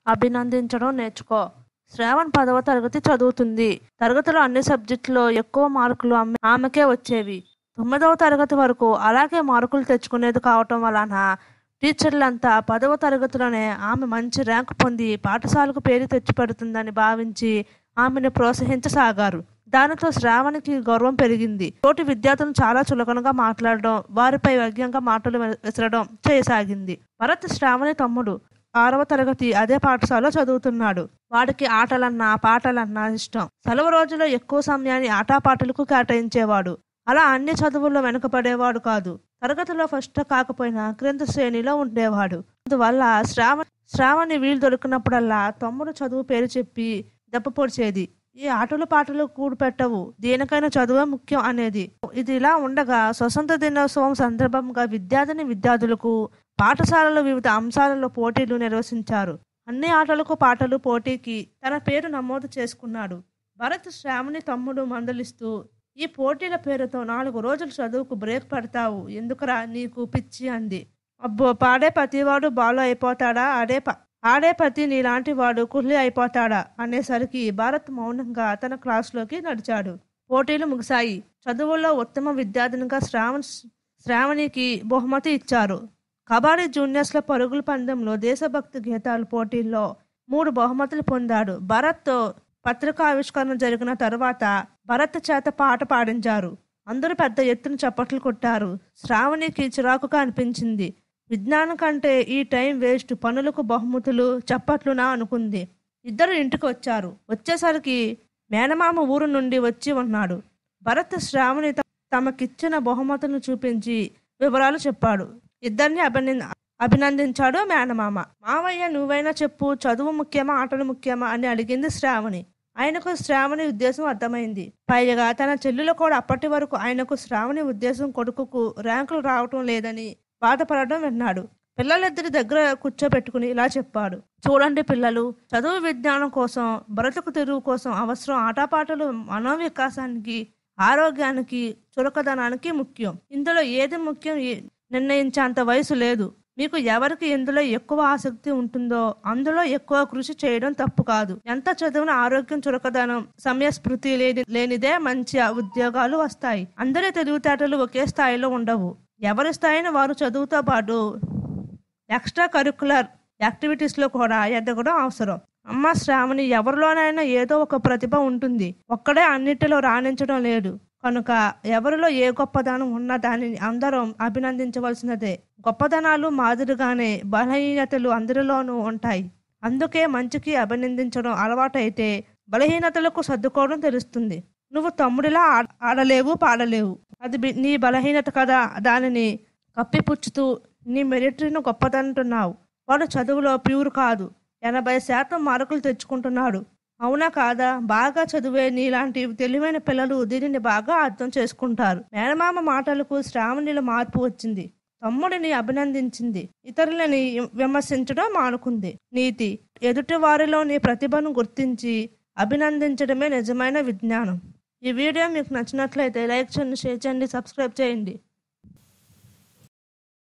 అభినందించడం నేర్చుకో శ్రావణ్ పదవ తరగతి చదువుతుంది తరగతిలో అన్ని సబ్జెక్టులో ఎక్కువ మార్కులు ఆమె- ఆమెకే వచ్చేవి తొమ్మిదవ తరగతి వరకు అలాగే మార్కులు తెచ్చుకునేది కావటం వలన టీచర్లంతా పదవ తరగతిలోనే ఆమె మంచి ర్యాంకు పొంది పాఠశాలకు పేరు తెచ్చిపెడుతుందని భావించి ఆమెను ప్రోత్సహించసాగారు దానితో శ్రావణికి గౌరవం పెరిగింది తోటి విద్యార్థులను చాలా చులకనగా మాట్లాడడం వారిపై వ్యంగ్యంగా మాటలు విసరడం చేయసాగింది భరత్ శ్రావణి తమ్ముడు ఆరవ తరగతి అదే పాఠశాలలో చదువుతున్నాడు వాడికి ఆటలన్నా పాటలన్నా ఇష్టం సెలవు రోజుల్లో ఎక్కువ సమయాన్ని ఆటపాటలకు కేటాయించేవాడు అలా అన్ని చదువుల్లో వెనుకపడేవాడు కాదు తరగతిలో ఫస్ట్ కాకపోయినా క్రింద శ్రేణిలో ఉండేవాడు అందువల్ల శ్రావణ శ్రావణి వీలు దొరికినప్పుడల్లా తమ్ముడు చదువు పేరు చెప్పి దెబ్బ పొడిచేది ఈ ఆటలు పాటలు కూడు పెట్టవు దేనికైనా చదువే ముఖ్యం అనేది ఇది ఇలా ఉండగా స్వతంత్ర దినోత్సవం సందర్భంగా విద్యార్థిని విద్యార్థులకు పాఠశాలలో వివిధ అంశాలలో పోటీలు నిర్వహించారు అన్ని ఆటలకు పాటలు పోటీకి తన పేరు నమోదు చేసుకున్నాడు భరత్ శ్రావణి తమ్ముడు మందలిస్తూ ఈ పోటీల పేరుతో నాలుగు రోజులు చదువుకు బ్రేక్ పెడతావు ఎందుకురా నీకు పిచ్చి అంది అబ్బో పాడే ప్రతివాడు బాలు అయిపోతాడా ఆడే ప- ఆడే ప్రతి నీలాంటి వాడు కుళ్ళి అయిపోతాడా అనేసరికి భారత్ మౌనంగా తన క్లాసులోకి నడిచాడు పోటీలు ముగిశాయి చదువుల్లో ఉత్తమ విద్యార్థినిగా శ్రావణ్ శ్రావణికి బహుమతి ఇచ్చారు కబడ్డీ జూనియర్స్ల పరుగుల పందెంలో దేశభక్తి గీతాల పోటీల్లో మూడు బహుమతులు పొందాడు భరత్ పత్రికా ఆవిష్కరణ జరిగిన తర్వాత భరత్ చేత పాట పాడించారు అందరూ పెద్ద ఎత్తున చప్పట్లు కొట్టారు శ్రావణికి చిరాకుగా అనిపించింది విజ్ఞానం కంటే ఈ టైం వేస్ట్ పనులకు బహుమతులు చప్పట్లునా అనుకుంది ఇద్దరు ఇంటికి వచ్చారు వచ్చేసరికి మేనమామ ఊరు నుండి వచ్చి ఉన్నాడు భరత్ శ్రావణి త- తమకిచ్చిన బహుమతులను చూపించి వివరాలు చెప్పాడు ఇద్దరిని అభినంద అభినందించాడు మేనమామ మావయ్య నువ్వైనా చెప్పు చదువు ముఖ్యమా ఆటలు ముఖ్యమా అని అడిగింది శ్రావణి ఆయనకు శ్రావణి ఉద్దేశం అర్థమైంది పైగా తన చెల్లెలు కూడా అప్పటి వరకు ఆయనకు శ్రావణి ఉద్దేశం కొడుకుకు ర్యాంకులు రావటం లేదని బాధపడడం విన్నాడు పిల్లలిద్దరి దగ్గర కూర్చోబెట్టుకుని ఇలా చెప్పాడు చూడండి పిల్లలు చదువు విజ్ఞానం కోసం బ్రతుకు తెరువు కోసం అవసరం ఆటపాటలు మనోవికాసానికి ఆరోగ్యానికి చురుకదనానికి ముఖ్యం ఇందులో ఏది ముఖ్యం ఏ- నిర్ణయించేంత వయసు లేదు మీకు ఎవరికి ఎందులో ఎక్కువ ఆసక్తి ఉంటుందో అందులో ఎక్కువ కృషి చేయడం తప్పు కాదు ఎంత చదివిన ఆరోగ్యం చురుకదనం సమయస్ఫృతి లేని లేనిదే మంచి ఉద్యోగాలు వస్తాయి అందరి తెలివితేటలు ఒకే స్థాయిలో ఉండవు ఎవరి స్థాయిని వారు చదువుతో పాటు ఎక్స్ట్రా కరికులర్ యాక్టివిటీస్లో కూడా ఎదగడం అవసరం అమ్మ శ్రావణి ఎవరిలోనైనా ఏదో ఒక ప్రతిభ ఉంటుంది ఒక్కడే అన్నిటిలో రాణించడం లేదు కనుక ఎవరిలో ఏ గొప్పదనం ఉన్న దానిని అందరం అభినందించవలసినదే గొప్పదనాలు మాదిరిగానే బలహీనతలు అందరిలోనూ ఉంటాయి అందుకే మంచికి అభినందించడం అలవాటైతే బలహీనతలకు సర్దుకోవడం తెలుస్తుంది నువ్వు తమ్ముడిలా ఆడ- ఆడలేవు పాడలేవు అది బి- నీ బలహీనత కదా దానిని కప్పిపుచ్చుతూ నీ మెరిటరీని గొప్పదంటున్నావు వాడు చదువులో ప్యూర్ కాదు ఎనభై శాతం మార్కులు తెచ్చుకుంటున్నాడు అవునా కాదా బాగా చదివే నీలాంటి తెలివైన పిల్లలు దీనిని బాగా అర్థం చేసుకుంటారు మేనమామ మాటలకు శ్రావణిలో మార్పు వచ్చింది తమ్ముడిని అభినందించింది ఇతరులని విమర్శించడం మానుకుంది నీతి ఎదుటి వారిలోని ప్రతిభను గుర్తించి అభినందించడమే నిజమైన విజ్ఞానం ఈ వీడియో మీకు నచ్చినట్లయితే లైక్ చేయండి షేర్ చేయండి సబ్స్క్రైబ్ చేయండి